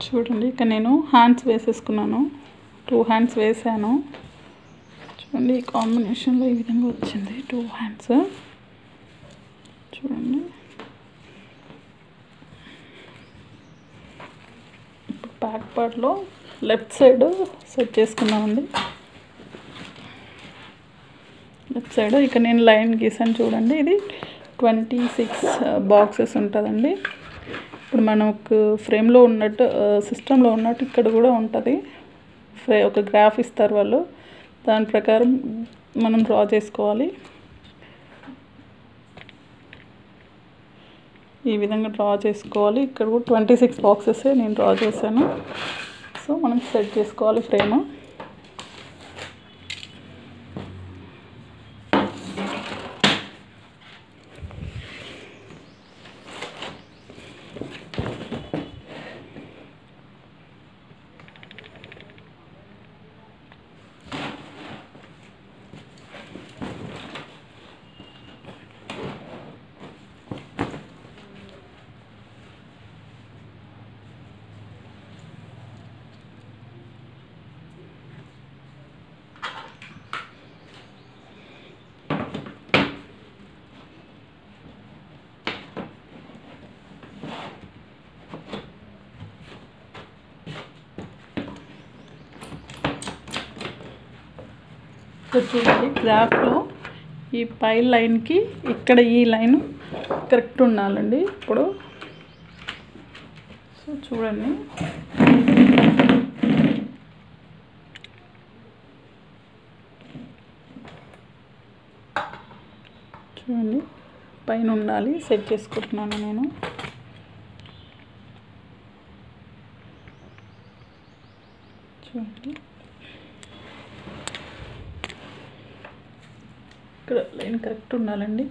చూడండి ఇక నేను హ్యాండ్స్ వేసేసుకున్నాను టూ హ్యాండ్స్ వేసాను చూడండి ఈ కాంబినేషన్లో ఈ విధంగా వచ్చింది టూ హ్యాండ్స్ చూడండి ఇప్పుడు బ్యాక్ పార్ట్లో లెఫ్ట్ సైడ్ సెట్ చేసుకున్నామండి లెఫ్ట్ సైడ్ ఇక నేను లైన్ గీసాను చూడండి ఇది ట్వంటీ సిక్స్ బాక్సెస్ ఉంటుందండి ఇప్పుడు మనకు ఫ్రేమ్లో ఉన్నట్టు సిస్టంలో ఉన్నట్టు ఇక్కడ కూడా ఉంటుంది ఫ్రే ఒక గ్రాఫ్ ఇస్తారు వాళ్ళు దాని ప్రకారం మనం డ్రా చేసుకోవాలి ఈ విధంగా డ్రా చేసుకోవాలి ఇక్కడ కూడా ట్వంటీ సిక్స్ బాక్సెస్ నేను డ్రా చేశాను సో మనం సెట్ చేసుకోవాలి ఫ్రేమ్ ఇక్కడ చూడండి గ్రాఫ్లో ఈ పై లైన్కి ఇక్కడ ఈ లైన్ కరెక్ట్ ఉండాలండి ఇప్పుడు సో చూడండి చూడండి పైన ఉండాలి సెట్ చేసుకుంటున్నాను నేను చూడండి ఇక్కడ లైన్ కరెక్ట్ ఉండాలండి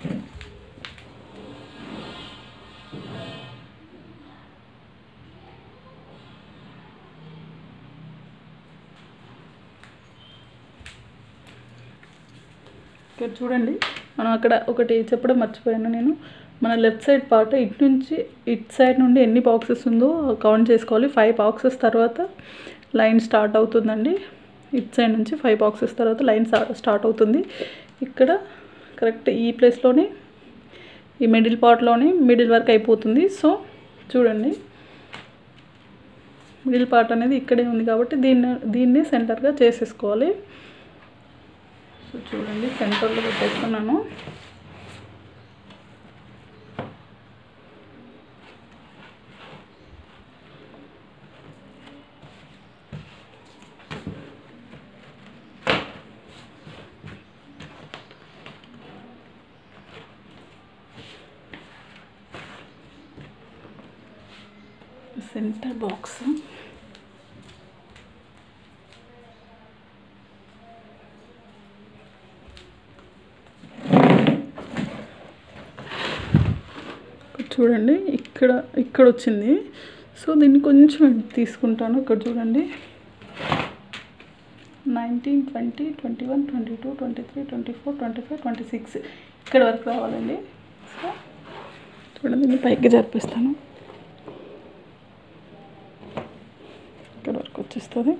ఇక్కడ చూడండి మనం అక్కడ ఒకటి చెప్పడం మర్చిపోయాను నేను మన లెఫ్ట్ సైడ్ పార్ట్ ఇటు నుంచి ఇటు సైడ్ నుండి ఎన్ని బాక్సెస్ ఉందో కౌంట్ చేసుకోవాలి ఫైవ్ బాక్సెస్ తర్వాత లైన్ స్టార్ట్ అవుతుందండి ఇటు సైడ్ నుంచి ఫైవ్ బాక్సెస్ తర్వాత లైన్ స్టార్ట్ అవుతుంది ఇక్కడ కరెక్ట్ ఈ ప్లేస్లోనే ఈ మిడిల్ పార్ట్లోనే మిడిల్ వరకు అయిపోతుంది సో చూడండి మిడిల్ పార్ట్ అనేది ఇక్కడే ఉంది కాబట్టి దీన్ని దీన్ని సెంటర్గా చేసేసుకోవాలి సో చూడండి సెంటర్లో పెట్టేస్తున్నాను సెంటర్ బాక్స్ చూడండి ఇక్కడ ఇక్కడ వచ్చింది సో దీన్ని కొంచెం తీసుకుంటాను ఇక్కడ చూడండి nineteen twenty twenty one twenty two twenty three twenty four twenty five twenty six ఇక్కడ వరకు రావాలండి సో చూడండి దీన్ని పైకి జరిపిస్తాను ఇక్కడ వరకు వచ్చేస్తుంది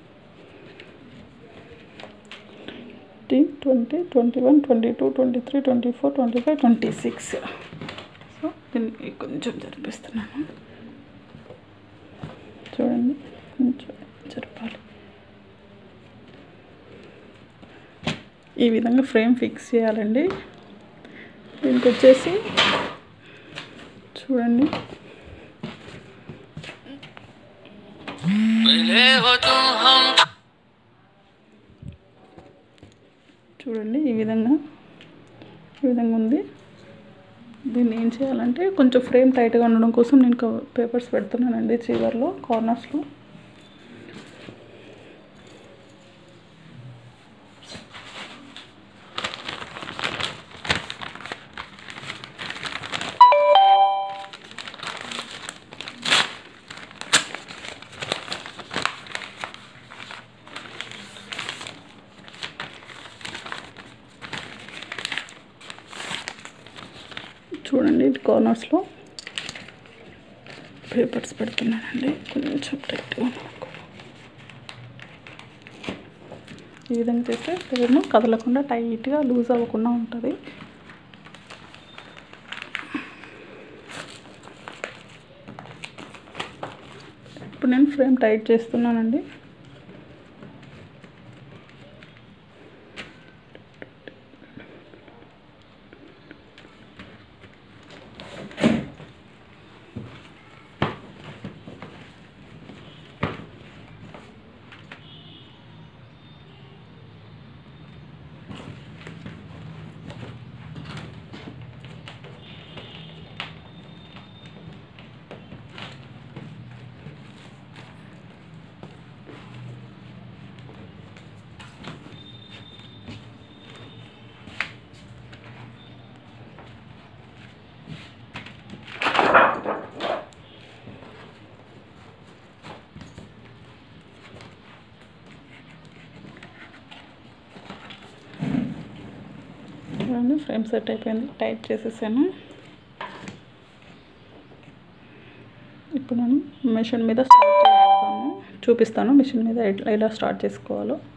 fifteen twenty twenty one twenty two twenty three twenty four twenty five twenty six so దీన్ని కొంచెం జరిపిస్తున్నాను చూడండి కొంచెం జరపాలి ఈ విధంగా ఫ్రేమ్ ఫిక్స్ చేయాలండి దీనికి వచ్చేసి చూడండి मिले हो तुम हम చూడండి ఈ విధంగా ఈ విధంగా ఉంది దీన్ని ఏం చేయాలంటే కొంచెం ఫ్రేమ్ టైట్గా ఉండడం కోసం నేను పేపర్స్ పెడుతున్నానండి చివర్లో కార్నర్స్లో చూడండి ఇది కార్నర్స్లో పేపర్స్ పెడుతున్నానండి కొంచెం టైట్గా నాకు ఈ విధంగా చేస్తే పేరును కదలకుండా టైట్గా లూజ్ అవ్వకుండా ఉంటుంది ఇప్పుడు నేను ఫ్రేమ్ టైట్ చేస్తున్నానండి చూడండి ఫ్రేమ్ సెట్ అయిపోయింది టైట్ చేసేసాను ఇప్పుడు నేను మిషన్ మీద స్టార్ట్ చేస్తాను చూపిస్తాను మిషన్ మీద ఎట్లా ఎలా స్టార్ట్ చేసుకోవాలో